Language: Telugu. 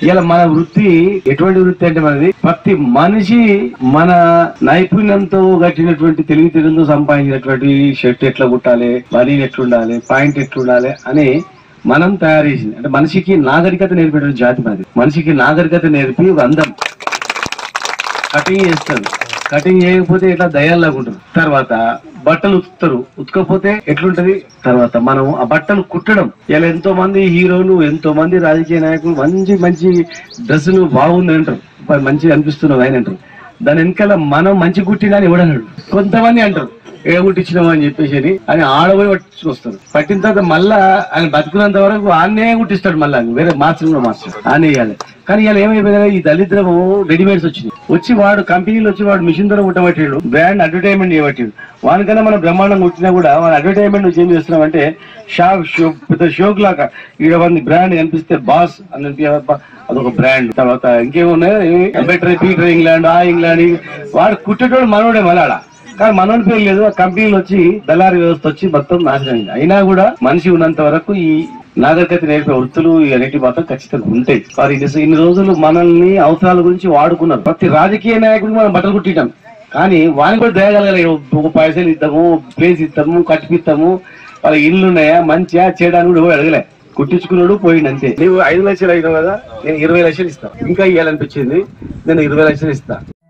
ఇలా మన వృత్తి ఎటువంటి వృత్తి అంటే మనది ప్రతి మనిషి మన నైపుణ్యంతో కట్టినటువంటి తెలివితేటలతో సంపాదించినటువంటి షర్ట్ ఎట్లా కుట్టాలి బనీ ఎట్లుండాలి పాయింట్ ఎట్లుండాలి అని మనం తయారు చేసింది అంటే మనిషికి నాగరికత నేర్పేటువంటి జాతి మనది మనిషికి నాగరికత నేర్పి ఒక అందం కటింగ్ చేస్తారు కటింగ్ చేయకపోతే ఇట్లా దయాల్లాగా ఉంటుంది తర్వాత బట్టలు ఉతుకుతారు ఉతకపోతే ఎట్లుంటది తర్వాత మనం ఆ బట్టలు కుట్టడం ఇలా ఎంతో మంది హీరోలు ఎంతో మంది రాజకీయ నాయకులు మంచి మంచి డ్రెస్సులు బాగుంది అంటారు "అబ్బా, మంచిగా అనిపిస్తున్నావు ఆయన అంటారు దాని వెనకాల మనం మంచి కుట్టినా అని ఎవడన్నాడు కొంతమంది అంటారు ఏ కుట్టించినావు అని చెప్పేసి అని అని ఆడపోయి పట్టించుకొస్తారు పట్టిన తర్వాత మళ్ళా ఆయన బతుకున్నంత వరకు ఆన్నే కుట్టిస్తాడు మళ్ళీ వేరే మార్చడం మార్చడం ఆనే వేయాలి కానీ ఇలా ఏమైపోయింది ఈ దళిద్రము రెడీమేడ్స్ వచ్చింది వచ్చి వాడు కంపెనీలు వచ్చి వాడు మిషన్ ద్వారా కుట్టబట్టాడు బ్రాండ్ అడ్వర్టైజ్మెంట్ చేయబట్టాడు వానికన్నా మనం బ్రహ్మాండం కుట్టినా కూడా మన అడ్వర్టైజ్మెంట్ నుంచి ఏం చేస్తున్నాం అంటే షా షో పెద్ద షోక్ లాగా ఈడ మంది బ్రాండ్ కనిపిస్తే బాస్ అని అనిపించే అబ్బా, అదొక బ్రాండ్ తర్వాత ఇంకేమున్నాయి బెటర్ పీటర్ ఇంగ్లాండ్ ఆ ఇంగ్లాండ్ ఈ- వాడు కుట్టేటోడు మనోడే మలాడ కానీ మనోని పేరు లేదు ఆ కంపెనీలు వచ్చి దళారీ వ్యవస్థ వచ్చి మొత్తం నాశనం అయింది అయినా కూడా మనిషి ఉన్నంత వరకు ఈ నాగరికత నేర్పే వృత్తులు అనేటి మాత్రం ఖచ్చితంగా ఉంటాయి వారి ఇన్ని- ఇన్ని రోజులు మనల్ని అవసరాల గురించి వాడుకున్నారు ప్రతి రాజకీయ నాయకుడికి మనం బట్టలు కుట్టింటాం కానీ వానికి కూడా దయగలగాలి ఒక పైసలు ఇద్దాము ప్లేస్ ఇస్తాము కట్టిపిస్తాము వాళ్ళ ఇల్లు ఉన్నాయా మంచిగా చేయడానికి కూడా ఎవరు అడగలే కుట్టించుకున్నాడు పోయింది అంతే నువ్వు ఐదు లక్షలు అయినావు కదా నేను ఇరవై లక్షలు ఇస్తా ఇంకా ఇవ్వాలనిపించింది నేను ఇరవై లక్షలు ఇస్తా